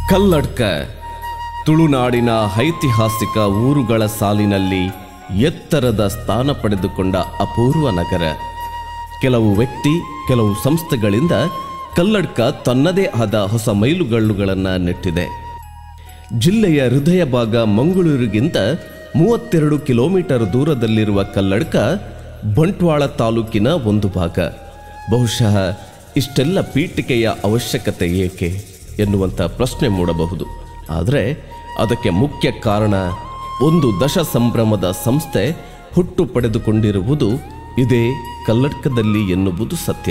ಕಲ್ಲಡ್ಕ ತುಳುನಾಡಿನ ಐತಿಹಾಸಿಕ ಊರುಗಳ ಸಾಲಿನಲ್ಲಿ ಎತ್ತರದ ಸ್ಥಾನ ಪಡೆದುಕೊಂಡ ಅಪೂರ್ವ ನಗರ ಕೆಲವು ವ್ಯಕ್ತಿ ಕೆಲವು ಸಂಸ್ಥೆಗಳಿಂದ ಕಲ್ಲಡ್ಕ ತನ್ನದೇ ಆದ ಹೊಸ ಮೈಲುಗಲ್ಲುಗಳನ್ನು ನೆಟ್ಟಿದೆ ಜಿಲ್ಲೆಯ ಹೃದಯ ಭಾಗ ಮಂಗಳೂರಿಗಿಂತ ಮೂವತ್ತೆರಡು ಕಿಲೋಮೀಟರ್ ದೂರದಲ್ಲಿರುವ ಕಲ್ಲಡ್ಕ ಬಂಟ್ವಾಳ ತಾಲೂಕಿನ ಒಂದು ಭಾಗ ಬಹುಶಃ ಇಷ್ಟೆಲ್ಲ ಪೀಠಿಕೆಯ ಅವಶ್ಯಕತೆ ಏಕೆ ಎನ್ನುವಂಥ ಪ್ರಶ್ನೆ ಮೂಡಬಹುದು ಆದರೆ ಅದಕ್ಕೆ ಮುಖ್ಯ ಕಾರಣ ಒಂದು ದಶ ಸಂಭ್ರಮದ ಸಂಸ್ಥೆ ಹುಟ್ಟು ಪಡೆದುಕೊಂಡಿರುವುದು ಇದೇ ಕಲ್ಲಡ್ಕದಲ್ಲಿ ಎನ್ನುವುದು ಸತ್ಯ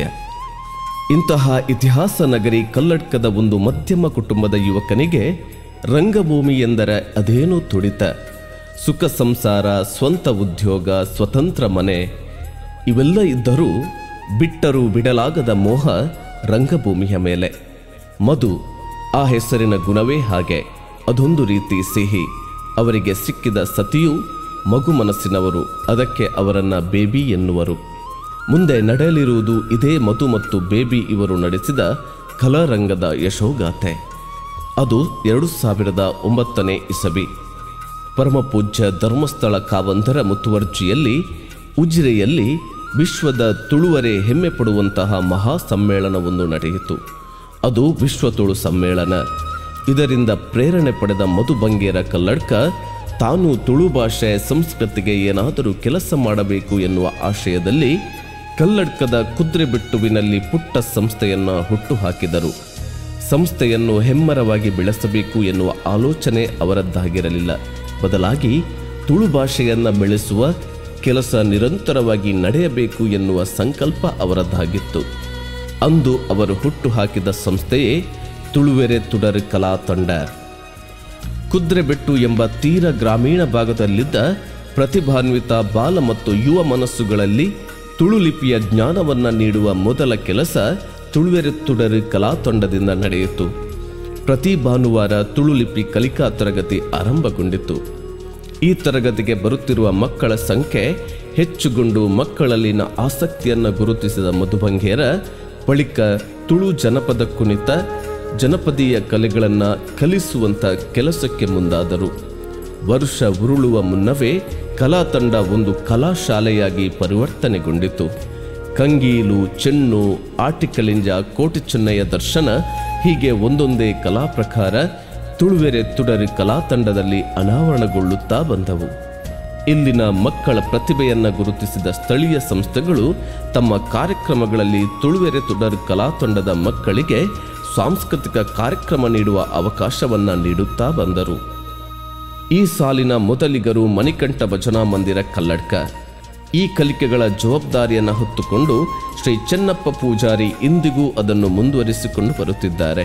ಇಂತಹ ಇತಿಹಾಸ ನಗರಿ ಕಲ್ಲಡ್ಕದ ಒಂದು ಮಧ್ಯಮ ಕುಟುಂಬದ ಯುವಕನಿಗೆ ರಂಗಭೂಮಿ ಎಂದರೆ ಅದೇನೋ ತುಡಿತ ಸುಖ ಸಂಸಾರ ಸ್ವಂತ ಉದ್ಯೋಗ ಸ್ವತಂತ್ರ ಮನೆ ಇವೆಲ್ಲ ಇದ್ದರೂ ಬಿಟ್ಟರೂ ಬಿಡಲಾಗದ ಮೋಹ ರಂಗಭೂಮಿಯ ಮೇಲೆ ಮಧು ಆ ಹೆಸರಿನ ಗುಣವೇ ಹಾಗೆ ಅದೊಂದು ರೀತಿ ಸಿಹಿ ಅವರಿಗೆ ಸಿಕ್ಕಿದ ಸತಿಯು ಮಗು ಮನಸ್ಸಿನವರು ಅದಕ್ಕೆ ಅವರನ್ನ ಬೇಬಿ ಎನ್ನುವರು ಮುಂದೆ ನಡೆಯಲಿರುವುದು ಇದೇ ಮಧು ಮತ್ತು ಬೇಬಿ ಇವರು ನಡೆಸಿದ ಕಲಾರಂಗದ ಯಶೋಗಾಥೆ ಅದು ಎರಡು ಸಾವಿರದ ಒಂಬತ್ತನೇ ಇಸವಿ ಪರಮಪೂಜ್ಯ ಧರ್ಮಸ್ಥಳ ಕಾವಂಧರ ಮುತುವರ್ಜಿಯಲ್ಲಿ ಉಜಿರೆಯಲ್ಲಿ ವಿಶ್ವದ ತುಳುವರೆ ಹೆಮ್ಮೆ ಪಡುವಂತಹ ಮಹಾ ಸಮ್ಮೇಳನವೊಂದು ನಡೆಯಿತು ಅದು ವಿಶ್ವ ತುಳು ಸಮ್ಮೇಳನ ಇದರಿಂದ ಪ್ರೇರಣೆ ಪಡೆದ ಮಧು ಬಂಗೇರ ಕಲ್ಲಡ್ಕ ತಾನು ತುಳು ಭಾಷೆ ಸಂಸ್ಕೃತಿಗೆ ಏನಾದರೂ ಕೆಲಸ ಮಾಡಬೇಕು ಎನ್ನುವ ಆಶಯದಲ್ಲಿ ಕಲ್ಲಡ್ಕದ ಕುದ್ರೆಬೆಟ್ಟುವಿನಲ್ಲಿ ಪುಟ್ಟ ಸಂಸ್ಥೆಯನ್ನು ಹುಟ್ಟುಹಾಕಿದರು ಸಂಸ್ಥೆಯನ್ನು ಹೆಮ್ಮರವಾಗಿ ಬೆಳೆಸಬೇಕು ಎನ್ನುವ ಆಲೋಚನೆ ಅವರದ್ದಾಗಿರಲಿಲ್ಲ ಬದಲಾಗಿ ತುಳು ಭಾಷೆಯನ್ನು ಬೆಳೆಸುವ ಕೆಲಸ ನಿರಂತರವಾಗಿ ನಡೆಯಬೇಕು ಎನ್ನುವ ಸಂಕಲ್ಪ ಅವರದ್ದಾಗಿತ್ತು ಅಂದು ಅವರು ಹುಟ್ಟುಹಾಕಿದ ಸಂಸ್ಥೆಯೇ ತುಳುವೆರೆ ತುಡರು ಕಲಾ ತಂಡ ಕುದ್ರೆಬೆಟ್ಟು ಎಂಬ ತೀರ ಗ್ರಾಮೀಣ ಭಾಗದಲ್ಲಿದ್ದ ಪ್ರತಿಭಾನ್ವಿತ ಬಾಲ ಮತ್ತು ಯುವ ಮನಸ್ಸುಗಳಲ್ಲಿ ತುಳು ಲಿಪಿಯ ಜ್ಞಾನವನ್ನು ನೀಡುವ ಮೊದಲ ಕೆಲಸ ತುಳುವೆರೆ ತುಡರು ಕಲಾ ತಂಡದಿಂದ ನಡೆಯಿತು ಪ್ರತಿ ಭಾನುವಾರ ತುಳು ಲಿಪಿ ಕಲಿಕಾ ತರಗತಿ ಆರಂಭಗೊಂಡಿತು ಈ ತರಗತಿಗೆ ಬರುತ್ತಿರುವ ಮಕ್ಕಳ ಸಂಖ್ಯೆ ಹೆಚ್ಚುಗೊಂಡು ಮಕ್ಕಳಲ್ಲಿನ ಆಸಕ್ತಿಯನ್ನು ಗುರುತಿಸಿದ ಮಧುಬಂಗೇರ ಬಳಿಕ ತುಳು ಜನಪದ ಕುಣಿತ ಜನಪದೀಯ ಕಲೆಗಳನ್ನು ಕಲಿಸುವಂತ ಕೆಲಸಕ್ಕೆ ಮುಂದಾದರು ವರ್ಷ ಉರುಳುವ ಮುನ್ನವೇ ಕಲಾ ತಂಡ ಒಂದು ಕಲಾ ಶಾಲೆಯಾಗಿ ಪರಿವರ್ತನೆಗೊಂಡಿತು ಕಂಗೀಲು ಚೆನ್ನು ಆಟಿಕಳಿಂಜ ಕೋಟಿ ಚೆನ್ನಯ್ಯ ದರ್ಶನ ಹೀಗೆ ಒಂದೊಂದೇ ಕಲಾ ಪ್ರಕಾರ ತುಳುವೆರೆ ತುಡರಿ ಕಲಾ ತಂಡದಲ್ಲಿ ಅನಾವರಣಗೊಳ್ಳುತ್ತಾ ಬಂದವು ಇಲ್ಲಿನ ಮಕ್ಕಳ ಪ್ರತಿಭೆಯನ್ನು ಗುರುತಿಸಿದ ಸ್ಥಳೀಯ ಸಂಸ್ಥೆಗಳು ತಮ್ಮ ಕಾರ್ಯಕ್ರಮಗಳಲ್ಲಿ ತುಳುವೆರೆ ತುಡರು ಕಲಾ ತಂಡದ ಮಕ್ಕಳಿಗೆ ಸಾಂಸ್ಕೃತಿಕ ಕಾರ್ಯಕ್ರಮ ನೀಡುವ ಅವಕಾಶವನ್ನ ನೀಡುತ್ತಾ ಬಂದರು ಈ ಸಾಲಿನ ಮೊದಲಿಗರು ಮಣಿಕಂಠ ಭಜನಾ ಮಂದಿರ ಕಲ್ಲಡ್ಕ ಈ ಕಲಿಕೆಗಳ ಜವಾಬ್ದಾರಿಯನ್ನು ಹೊತ್ತುಕೊಂಡು ಶ್ರೀ ಚೆನ್ನಪ್ಪ ಪೂಜಾರಿ ಇಂದಿಗೂ ಅದನ್ನು ಮುಂದುವರಿಸಿಕೊಂಡು ಬರುತ್ತಿದ್ದಾರೆ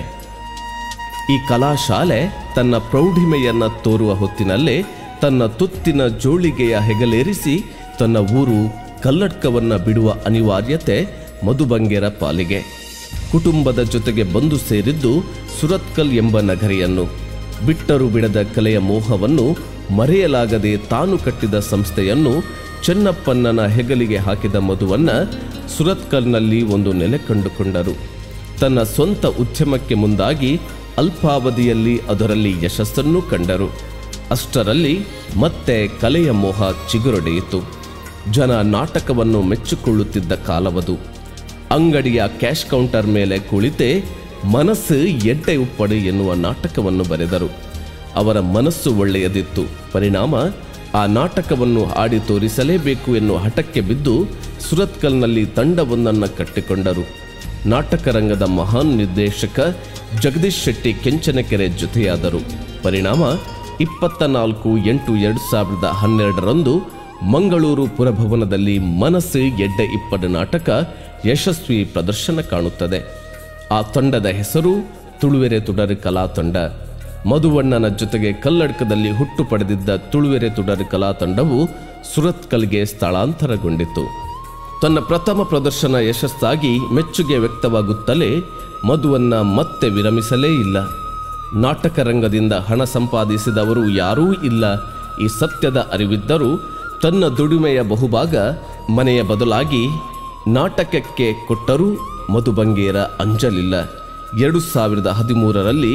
ಈ ಕಲಾಶಾಲೆ ತನ್ನ ಪ್ರೌಢಿಮೆಯನ್ನ ತೋರುವ ಹೊತ್ತಿನಲ್ಲೇ ತನ್ನ ತುತ್ತಿನ ಜೋಳಿಗೆಯ ಹೆಗಲೇರಿಸಿ ತನ್ನ ಊರು ಕಲ್ಲಡ್ಕವನ್ನ ಬಿಡುವ ಅನಿವಾರ್ಯತೆ ಮಧುಬಂಗೇರ ಪಾಲಿಗೆ ಕುಟುಂಬದ ಜೊತೆಗೆ ಬಂದು ಸೇರಿದ್ದು ಸುರತ್ಕಲ್ ಎಂಬ ನಗರಿಯನ್ನು ಬಿಟ್ಟರು ಬಿಡದ ಕಲೆಯ ಮೋಹವನ್ನು ಮರೆಯಲಾಗದೆ ತಾನು ಕಟ್ಟಿದ ಸಂಸ್ಥೆಯನ್ನು ಚೆನ್ನಪ್ಪಣ್ಣನ ಹೆಗಲಿಗೆ ಹಾಕಿದ ಮಧುವನ್ನ ಸುರತ್ಕಲ್ನಲ್ಲಿ ಒಂದು ನೆಲೆ ಕಂಡುಕೊಂಡರು ತನ್ನ ಸ್ವಂತ ಉದ್ಯಮಕ್ಕೆ ಮುಂದಾಗಿ ಅಲ್ಪಾವಧಿಯಲ್ಲಿ ಅದರಲ್ಲಿ ಯಶಸ್ಸನ್ನೂ ಕಂಡರು ಅಷ್ಟರಲ್ಲಿ ಮತ್ತೆ ಕಲೆಯ ಮೋಹ ಚಿಗುರೊಡೆಯಿತು ಜನ ನಾಟಕವನ್ನು ಮೆಚ್ಚಿಕೊಳ್ಳುತ್ತಿದ್ದ ಕಾಲವದು ಅಂಗಡಿಯ ಕ್ಯಾಶ್ ಕೌಂಟರ್ ಮೇಲೆ ಕುಳಿತೆ ಮನಸ್ಸು ಎಡ್ಡೆ ಉಪ್ಪಡು ಎನ್ನುವ ನಾಟಕವನ್ನು ಬರೆದರು ಅವರ ಮನಸ್ಸು ಒಳ್ಳೆಯದಿತ್ತು ಪರಿಣಾಮ ಆ ನಾಟಕವನ್ನು ಆಡಿ ತೋರಿಸಲೇಬೇಕು ಎನ್ನುವ ಹಠಕ್ಕೆ ಬಿದ್ದು ಸುರತ್ಕಲ್ನಲ್ಲಿ ತಂಡವೊಂದನ್ನು ಕಟ್ಟಿಕೊಂಡರು ನಾಟಕ ರಂಗದ ಮಹಾನ್ ನಿರ್ದೇಶಕ ಜಗದೀಶ್ ಶೆಟ್ಟಿ ಕೆಂಚನಕೆರೆ ಜೊತೆಯಾದರು ಪರಿಣಾಮ ಇಪ್ಪತ್ತ ನಾಲ್ಕು ಎಂಟು ಎರಡು ಸಾವಿರದ ಹನ್ನೆರಡರಂದು ಮಂಗಳೂರು ಪುರಭವನದಲ್ಲಿ ಮನಸ್ಸು ಎಡ್ಡೆ ಇಪ್ಪಡು ನಾಟಕ ಯಶಸ್ವಿ ಪ್ರದರ್ಶನ ಕಾಣುತ್ತದೆ ಆ ತಂಡದ ಹೆಸರು ತುಳುವೆರೆ ತುಡರು ಕಲಾ ತಂಡ ಮಧುವಣ್ಣನ ಜೊತೆಗೆ ಕಲ್ಲಡ್ಕದಲ್ಲಿ ಹುಟ್ಟು ಪಡೆದಿದ್ದ ತುಳುವೆರೆ ತುಡರು ಕಲಾ ತಂಡವು ಸುರತ್ಕಲ್ಗೆ ಸ್ಥಳಾಂತರಗೊಂಡಿತು ತನ್ನ ಪ್ರಥಮ ಪ್ರದರ್ಶನ ಯಶಸ್ಸಾಗಿ ಮೆಚ್ಚುಗೆ ವ್ಯಕ್ತವಾಗುತ್ತಲೇ ಮಧುವನ್ನ ಮತ್ತೆ ವಿರಮಿಸಲೇ ಇಲ್ಲ ನಾಟಕ ರಂಗದಿಂದ ಹಣ ಸಂಪಾದಿಸಿದವರು ಯಾರೂ ಇಲ್ಲ ಈ ಸತ್ಯದ ಅರಿವಿದ್ದರೂ ತನ್ನ ದುಡಿಮೆಯ ಬಹುಭಾಗ ಮನೆಯ ಬದಲಾಗಿ ನಾಟಕಕ್ಕೆ ಕೊಟ್ಟರೂ ಮಧುಬಂಗೇರ ಅಂಜಲಿಲ್ಲ ಎರಡು ಸಾವಿರದ ಹದಿಮೂರರಲ್ಲಿ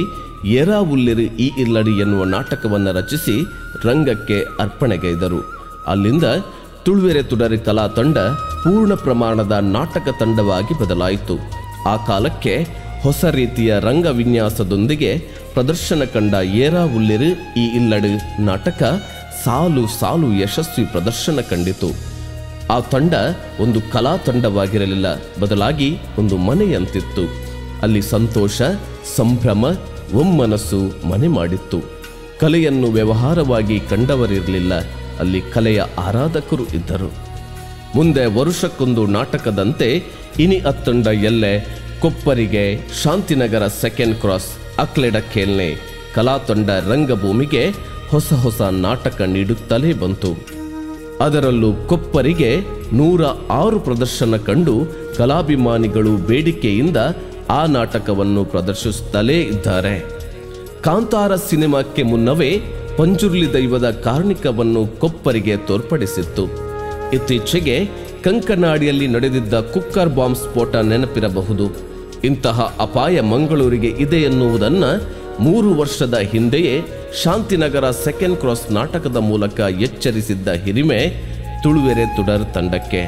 ಏರಾ ಉಲ್ಲಿರಿ ಈ ಇಲ್ಲಡಿ ಎನ್ನುವ ನಾಟಕವನ್ನು ರಚಿಸಿ ರಂಗಕ್ಕೆ ಅರ್ಪಣೆಗೈದರು ಅಲ್ಲಿಂದ ತುಳುವೆರೆ ತುಡರಿ ಕಲಾ ತಂಡ ಪೂರ್ಣ ಪ್ರಮಾಣದ ನಾಟಕ ತಂಡವಾಗಿ ಬದಲಾಯಿತು ಆ ಕಾಲಕ್ಕೆ ಹೊಸ ರೀತಿಯ ರಂಗ ವಿನ್ಯಾಸದೊಂದಿಗೆ ಪ್ರದರ್ಶನ ಕಂಡ ಏರಾ ಉಲ್ಲಿರು ಈ ಇಲ್ಲಡು ನಾಟಕ ಸಾಲು ಸಾಲು ಯಶಸ್ವಿ ಪ್ರದರ್ಶನ ಕಂಡಿತು ಆ ತಂಡ ಒಂದು ಕಲಾ ತಂಡವಾಗಿರಲಿಲ್ಲ ಬದಲಾಗಿ ಒಂದು ಮನೆಯಂತಿತ್ತು ಅಲ್ಲಿ ಸಂತೋಷ ಸಂಭ್ರಮ ಒಮ್ಮನಸ್ಸು ಮನೆ ಮಾಡಿತ್ತು ಕಲೆಯನ್ನು ವ್ಯವಹಾರವಾಗಿ ಕಂಡವರಿರಲಿಲ್ಲ ಅಲ್ಲಿ ಕಲೆಯ ಆರಾಧಕರು ಇದ್ದರು ಮುಂದೆ ವರುಷಕ್ಕೊಂದು ನಾಟಕದಂತೆ ಇನಿ ಅತ್ತಂಡ ಎಲ್ಲೆ ಕೊಪ್ಪರಿಗೆ ಶಾಂತಿನಗರ ಸೆಕೆಂಡ್ ಕ್ರಾಸ್ ಅಕ್ಲೆಡ ಕೇಲ್ನೆ ಕಲಾತಂಡ ರಂಗಭೂಮಿಗೆ ಹೊಸ ಹೊಸ ನಾಟಕ ನೀಡುತ್ತಲೇ ಬಂತು ಅದರಲ್ಲೂ ಕೊಪ್ಪರಿಗೆ ನೂರ ಆರು ಪ್ರದರ್ಶನ ಕಂಡು ಕಲಾಭಿಮಾನಿಗಳು ಬೇಡಿಕೆಯಿಂದ ಆ ನಾಟಕವನ್ನು ಪ್ರದರ್ಶಿಸುತ್ತಲೇ ಇದ್ದಾರೆ ಕಾಂತಾರ ಸಿನಿಮಾಕ್ಕೆ ಮುನ್ನವೇ ಪಂಜುರ್ಲಿ ದೈವದ ಕಾರ್ಣಿಕವನ್ನು ಕೊಪ್ಪರಿಗೆ ತೋರ್ಪಡಿಸಿತ್ತು ಇತ್ತೀಚೆಗೆ ಕಂಕನಾಡಿಯಲ್ಲಿ ನಡೆದಿದ್ದ ಕುಕ್ಕರ್ ಬಾಂಬ್ ಸ್ಫೋಟ ನೆನಪಿರಬಹುದು ಇಂತಹ ಅಪಾಯ ಮಂಗಳೂರಿಗೆ ಇದೆ ಎನ್ನುವುದನ್ನು ಮೂರು ವರ್ಷದ ಹಿಂದೆಯೇ ಶಾಂತಿನಗರ ಸೆಕೆಂಡ್ ಕ್ರಾಸ್ ನಾಟಕದ ಮೂಲಕ ಎಚ್ಚರಿಸಿದ್ದ ಹಿರಿಮೆ ತುಳುವೆರೆ ತುಡರ್ ತಂಡಕ್ಕೆ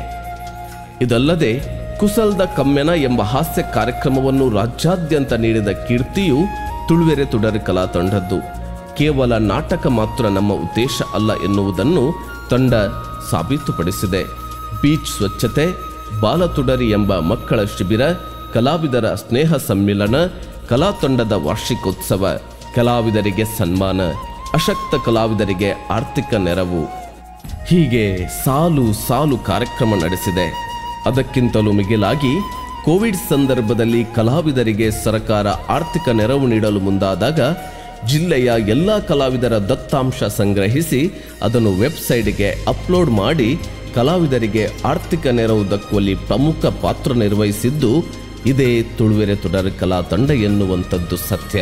ಇದಲ್ಲದೆ ಕುಸಲ್ದ ಕಮ್ಮೆನ ಎಂಬ ಹಾಸ್ಯ ಕಾರ್ಯಕ್ರಮವನ್ನು ರಾಜ್ಯಾದ್ಯಂತ ನೀಡಿದ ಕೀರ್ತಿಯು ತುಳುವೆರೆ ತುಡರ್ ಕಲಾ ತಂಡದ್ದು ಕೇವಲ ನಾಟಕ ಮಾತ್ರ ನಮ್ಮ ಉದ್ದೇಶ ಅಲ್ಲ ಎನ್ನುವುದನ್ನು ತಂಡ ಸಾಬೀತುಪಡಿಸಿದೆ ಬೀಚ್ ಸ್ವಚ್ಛತೆ ಬಾಲತುಡರಿ ಎಂಬ ಮಕ್ಕಳ ಶಿಬಿರ ಕಲಾವಿದರ ಸ್ನೇಹ ಸಮ್ಮಿಲನ ಕಲಾ ತಂಡದ ವಾರ್ಷಿಕೋತ್ಸವ ಕಲಾವಿದರಿಗೆ ಸನ್ಮಾನ ಅಶಕ್ತ ಕಲಾವಿದರಿಗೆ ಆರ್ಥಿಕ ನೆರವು ಹೀಗೆ ಸಾಲು ಸಾಲು ಕಾರ್ಯಕ್ರಮ ನಡೆಸಿದೆ ಅದಕ್ಕಿಂತಲೂ ಮಿಗಿಲಾಗಿ ಕೋವಿಡ್ ಸಂದರ್ಭದಲ್ಲಿ ಕಲಾವಿದರಿಗೆ ಸರ್ಕಾರ ಆರ್ಥಿಕ ನೆರವು ನೀಡಲು ಮುಂದಾದಾಗ ಜಿಲ್ಲೆಯ ಎಲ್ಲ ಕಲಾವಿದರ ದತ್ತಾಂಶ ಸಂಗ್ರಹಿಸಿ ಅದನ್ನು ವೆಬ್ಸೈಟ್ಗೆ ಅಪ್ಲೋಡ್ ಮಾಡಿ ಕಲಾವಿದರಿಗೆ ಆರ್ಥಿಕ ನೆರವು ದಕ್ಕುವಲ್ಲಿ ಪ್ರಮುಖ ಪಾತ್ರ ನಿರ್ವಹಿಸಿದ್ದು ಇದೇ ತುಳುವೆರೆ ತುಡರ್ ಕಲಾ ತಂಡ ಎನ್ನುವಂಥದ್ದು ಸತ್ಯ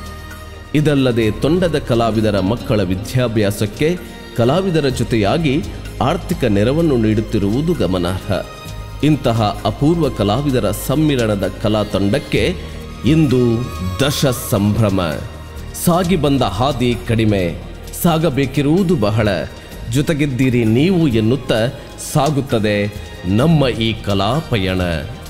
ಇದಲ್ಲದೆ ತೊಂಡದ ಕಲಾವಿದರ ಮಕ್ಕಳ ವಿದ್ಯಾಭ್ಯಾಸಕ್ಕೆ ಕಲಾವಿದರ ಜೊತೆಯಾಗಿ ಆರ್ಥಿಕ ನೆರವನ್ನು ನೀಡುತ್ತಿರುವುದು ಗಮನಾರ್ಹ ಇಂತಹ ಅಪೂರ್ವ ಕಲಾವಿದರ ಸಮ್ಮಿಲನದ ಕಲಾ ತಂಡಕ್ಕೆ ಇಂದು ದಶ ಸಂಭ್ರಮ ಸಾಗಿ ಬಂದ ಹಾದಿ ಕಡಿಮೆ ಸಾಗಬೇಕಿರುವುದು ಬಹಳ ಜೊತೆಗಿದ್ದೀರಿ ನೀವು ಎನ್ನುತ್ತಾ ಸಾಗುತ್ತದೆ ನಮ್ಮ ಈ ಕಲಾ ಪಯಣ